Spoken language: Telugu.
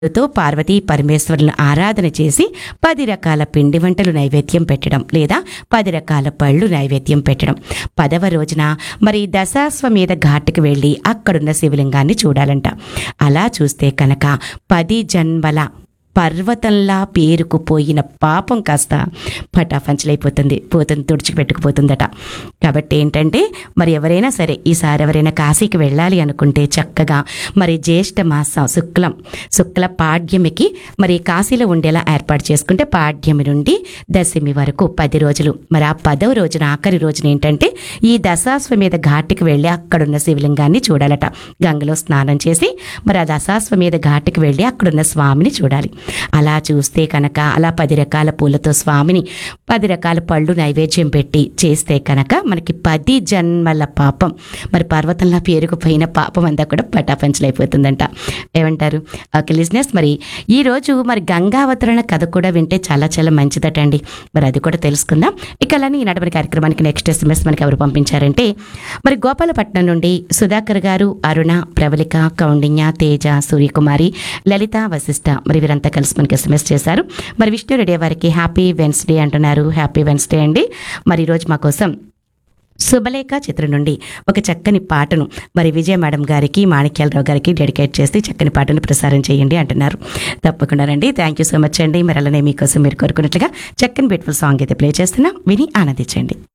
తో పార్వతీ పరమేశ్వరులను ఆరాధన చేసి పది రకాల పిండి వంటలు నైవేద్యం పెట్టడం లేదా పది రకాల పళ్ళు నైవేద్యం పెట్టడం పదవ రోజున మరి దశాశ్వమేధ ఘాటుకు వెళ్ళి అక్కడున్న శివలింగాన్ని చూడాలంట అలా చూస్తే కనుక పది జన్మల పర్వతంలా పేరుకుపోయిన పాపం కాస్త పటాపంచలైపోతుంది పోతుంది తుడిచిపెట్టుకుపోతుందట కాబట్టి ఏంటంటే మరి ఎవరైనా సరే ఈసారి ఎవరైనా కాశీకి వెళ్ళాలి అనుకుంటే చక్కగా మరి జ్యేష్ఠ మాసం శుక్లం శుక్ల పాడ్యమికి మరి కాశీలో ఉండేలా ఏర్పాటు చేసుకుంటే పాడ్యమి నుండి దశమి వరకు పది రోజులు మరి ఆ పదవ రోజున ఆఖరి రోజున ఏంటంటే ఈ దశాశ్వమేధ ఘాటికి వెళ్ళి అక్కడున్న శివలింగాన్ని చూడాలట గంగలో స్నానం చేసి మరి ఆ దశాశ్వమేధ ఘాటికి వెళ్ళి అక్కడున్న స్వామిని చూడాలి అలా చూస్తే కనుక అలా పది రకాల పూలతో స్వామిని పది రకాల పళ్ళు నైవేద్యం పెట్టి చేస్తే కనుక మనకి పది జన్మల పాపం మరి పర్వతంలో పేరుకుపోయిన పాపం అంతా కూడా పటాపంచలైపోతుందంట ఏమంటారు ఓకే లిజినెస్ మరి ఈ రోజు మరి గంగావతరణ కథ కూడా వింటే చాలా చాలా మంచిదటండి మరి అది కూడా తెలుసుకుందాం ఇక అలానే ఈనాటి మన కార్యక్రమానికి నెక్స్ట్ ఎస్ఎంఎస్ మనకి ఎవరు పంపించారంటే మరి గోపాలపట్నం నుండి సుధాకర్ గారు అరుణ ప్రవళిక కౌండిన్య తేజ సూర్యకుమారి లలిత వశిష్ట మరి వీరంతా కలిసి మనకి ఎస్ఎంఎస్ చేశారు మరి విష్ణు రెడ్డి వారికి హ్యాపీ వెన్స్డే అంటున్నారు హ్యాపీ వెన్స్డే అండి మరి ఈరోజు మా కోసం శుభలేఖ చిత్రం నుండి ఒక చక్కని పాటను మరి విజయ మేడం గారికి మాణిక్యాలరావు గారికి డెడికేట్ చేసి చక్కని పాటను ప్రసారం చేయండి అంటున్నారు తప్పకుండా రండి థ్యాంక్ యూ సో మచ్ అండి మరి అలానే మీకోసం మీరు కోరుకున్నట్లుగా చక్కని బ్యూటిఫుల్ సాంగ్ అయితే ప్లే చేస్తున్నాం విని ఆనందించండి